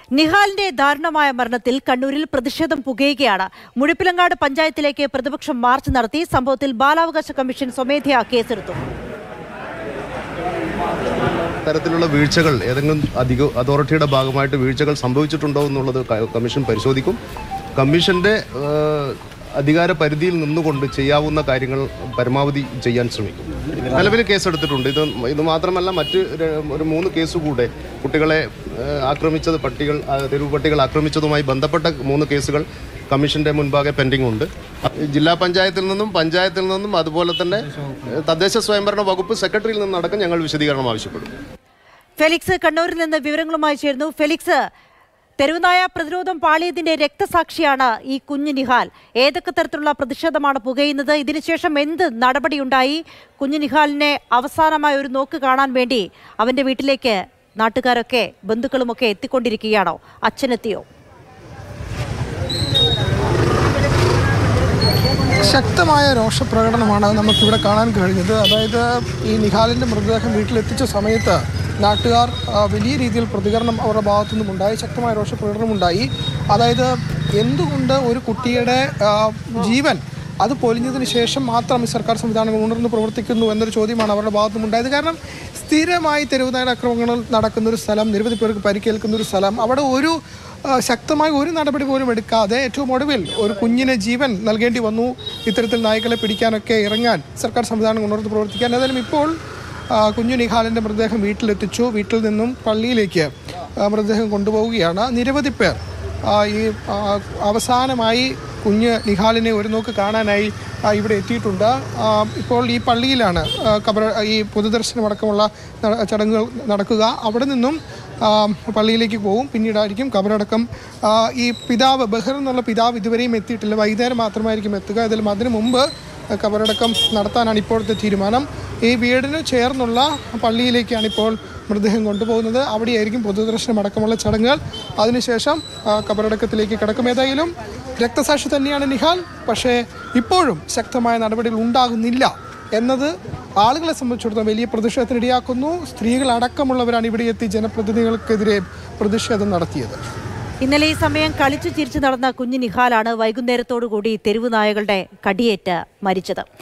നിഹാലിന്റെ ദാരുണമായ മരണത്തിൽ കണ്ണൂരിൽ പ്രതിഷേധം പുകയുകയാണ് മുഴപ്പിലങ്ങാട് പഞ്ചായത്തിലേക്ക് പ്രതിപക്ഷം മാർച്ച് നടത്തി സംഭവത്തിൽ ബാലാവകാശ കമ്മീഷൻ സ്വമേധയാ കേസെടുത്തു തരത്തിലുള്ള വീഴ്ചകൾ ഏതെങ്കിലും അധിക അതോറിറ്റിയുടെ ഭാഗമായിട്ട് വീഴ്ചകൾ സംഭവിച്ചിട്ടുണ്ടോ എന്നുള്ളത് ക- കമ്മീഷൻ പരിശോധിക്കും കമ്മീഷന്റെ ഏഹ്, അധികാര പരിധിയിൽ നിന്നുകൊണ്ട് ചെയ്യാവുന്ന കാര്യങ്ങൾ പരമാവധി ചെയ്യാൻ ശ്രമിക്കും നിലവിൽ കേസെടുത്തിട്ടുണ്ട് ഇത് ഇത് മാത്രമല്ല മറ്റ് ര- ഒരു മൂന്ന് കേസ് കൂടെ കുട്ടികളെ ഏഹ്, ആക്രമിച്ചത് പട്ടികൾ ആ, തെരുവ് പട്ടികൾ ആക്രമിച്ചതുമായി ബന്ധപ്പെട്ട മൂന്ന് കേസുകൾ കമ്മീഷന്റെ മുൻപാകെ പെൻഡിംഗ് ഉണ്ട് ജില്ലാ പഞ്ചായത്തിൽ നിന്നും പഞ്ചായത്തിൽ നിന്നും അതുപോലെ തന്നെ ഏഹ്, തദ്ദേശ സ്വയംഭരണ വകുപ്പ് സെക്രട്ടറിയിൽ നിന്നടക്കം ഞങ്ങൾ വിശദീകരണം ആവശ്യപ്പെടും ഫെലിക്സ് കണ്ണൂരിൽ നിന്ന് വിവരങ്ങളുമായി ചേരുന്നു ഫെലിക്സ് തെരുവുനായ പ്രതിരോധം പാളിയതിന്റെ രക്തസാക്ഷിയാണ് ഈ കുഞ്ഞു നിഹാൽ ഏതൊക്കെ തരത്തിലുള്ള പ്രതിഷേധമാണ് പുകയുന്നത് ഇതിനുശേഷം എന്ത് നടപടിയുണ്ടായി കുഞ്ഞു നിഹാലിനെ അവസാനമായ ഒരു നോക്ക് കാണാൻ വേണ്ടി അവന്റെ വീട്ടിലേക്ക് നാട്ടുകാരൊക്കെ ബന്ധുക്കളുമൊക്കെ എത്തിക്കൊണ്ടിരിക്കുകയാണോ അച്ഛനെത്തിയോ ശക്തമായ രോഷപ്രകടനമാണ് നമുക്കിവിടെ കാണാൻ കഴിഞ്ഞത് അതായത് ഈ നിഹാലിൻ്റെ മൃതദേഹം വീട്ടിലെത്തിച്ച സമയത്ത് നാട്ടുകാർ ആ, വലിയ രീതിയിൽ പ്രതികരണം അവരുടെ ഭാഗത്തു നിന്നും ഉണ്ടായി ശക്തമായ രോഷപ്രകടനം ഉണ്ടായി അതായത് എന്തുകൊണ്ട് ഒരു കുട്ടിയുടെ ആ, ജീവൻ അത് പൊലിഞ്ഞതിന് ശേഷം മാത്രം ഈ സർക്കാർ സംവിധാനങ്ങൾ ഉണർന്ന് പ്രവർത്തിക്കുന്നു എന്നൊരു ചോദ്യമാണ് അവരുടെ ഭാഗത്തും ഉണ്ടായത് കാരണം സ്ഥിരമായി തെരുവുനായ ആക്രമണങ്ങൾ നടക്കുന്ന ഒരു സ്ഥലം നിരവധി പേർക്ക് പരിക്കേൽക്കുന്ന ഒരു സ്ഥലം അവിടെ ഒരു ആ, ശക്തമായ ഒരു നടപടി പോലും എടുക്കാതെ ഏറ്റവും ഒടുവിൽ ഒരു കുഞ്ഞിന് ജീവൻ നൽകേണ്ടി വന്നു ഇത്തരത്തിൽ നായ്ക്കളെ പിടിക്കാനൊക്കെ ഇറങ്ങാൻ സർക്കാർ സംവിധാനം ഉണർന്ന് പ്രവർത്തിക്കാൻ ഏതായാലും ഇപ്പോൾ ആ, കുഞ്ഞു നിഹാലിൻ്റെ മൃതദേഹം വീട്ടിലെത്തിച്ചു വീട്ടിൽ നിന്നും പള്ളിയിലേക്ക് ആ, മൃതദേഹം കൊണ്ടുപോവുകയാണ് നിരവധി പേർ ആ, ഈ ആ, അവസാനമായി കുഞ്ഞ് നിഹാലിനെ ഒരു നോക്ക് കാണാനായി ആ, ഇവിടെ എത്തിയിട്ടുണ്ട് ആ, ഇപ്പോൾ ഈ പള്ളിയിലാണ് ആ, കബറ ഈ പൊതുദർശനമടക്കമുള്ള ന- ചടങ്ങുകൾ നടക്കുക അവിടെ നിന്നും ആ, പള്ളിയിലേക്ക് പോകും പിന്നീടായിരിക്കും കബറടക്കം ആ, ഈ പിതാവ് ബഹർ എന്നുള്ള പിതാവ് ഇതുവരെയും എത്തിയിട്ടില്ല വൈകുന്നേരം മാത്രമായിരിക്കും എത്തുക ഇതിലും അതിനു മുമ്പ് കബറടക്കം നടത്താനാണ് ഇപ്പോഴത്തെ തീരുമാനം ഈ വീടിന് ചേർന്നുള്ള പള്ളിയിലേക്കാണ് ഇപ്പോൾ മൃതദേഹം കൊണ്ടുപോകുന്നത് അവിടെയായിരിക്കും പൊതുദർശനം അടക്കമുള്ള ചടങ്ങുകൾ അതിനുശേഷം ആ, കബറടക്കത്തിലേക്ക് കിടക്കും ഏതായാലും രക്തസാക്ഷി തന്നെയാണ് നിഹാൽ പക്ഷേ ഇപ്പോഴും ശക്തമായ നടപടികൾ ഉണ്ടാകുന്നില്ല എന്നത് ആളുകളെ സംബന്ധിച്ചിടത്തോളം വലിയ പ്രതിഷേധത്തിനിടയാക്കുന്നു സ്ത്രീകളടക്കമുള്ളവരാണ് ഇവിടെ എത്തി ജനപ്രതിനിധികൾക്കെതിരെ പ്രതിഷേധം നടത്തിയത് ഇന്നലെ ഈ സമയം കളിച്ചു ചിരിച്ചു നടന്ന കുഞ്ഞു നിഹാലാണ് വൈകുന്നേരത്തോടുകൂടി തെരുവുനായകളുടെ കടിയേറ്റ് മരിച്ചത്